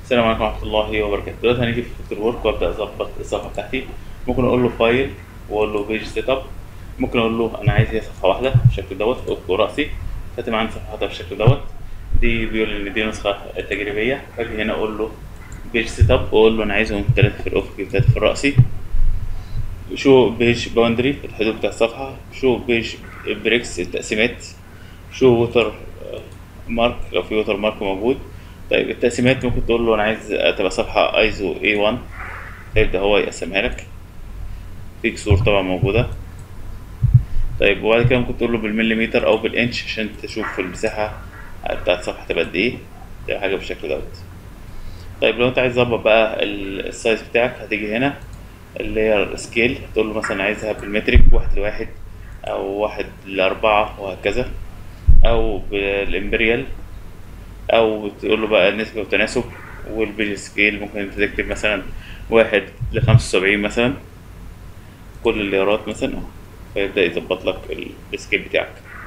السلام عليكم ورحمة الله وبركاته دلوقتي هنيجي في فاكتور ورك وابدا اظبط الصفحة بتاعتي ممكن اقول له فايل واقول له بيج سيت اب ممكن اقول له انا عايز هي صفحة واحدة بالشكل دوت فوق رأسي كاتب عندي صفحة واحدة بالشكل دوت دي بيقول ان دي نسخة تجريبية فاجي هنا اقول له بيج سيت اب واقول له انا عايزهم ثلاثة في الافقي وثلاثة في الرأسي شو بيج باوندري الحدود بتاع الصفحة شو بيج بريكس التقسيمات شو ووتر مارك لو في ووتر مارك موجود طيب التقسيمات ممكن تقول له انا عايز تبقى صفحة ايزو A1 فيبدأ هو يقسمها لك في كسور طبعا موجودة طيب وبعد كده ممكن تقول له بالمليمتر او بالانش عشان تشوف المساحة بتاعت الصفحة تبقى قد ايه تبقى حاجة بالشكل دوت طيب لو انت عايز تظبط بقى ال- السايز بتاعك هتيجي هنا اللي هي السكيل تقول له مثلا عايزها بالمترك واحد لواحد او واحد لاربعة وهكذا او بالامبريال او تقول له بقى نسبة وتناسب والبيج سكيل ممكن انت تكتب مثلا واحد لخمسة وسبعين مثلا كل الليارات مثلا فيبدأ يظبط لك ال- السكيل بتاعك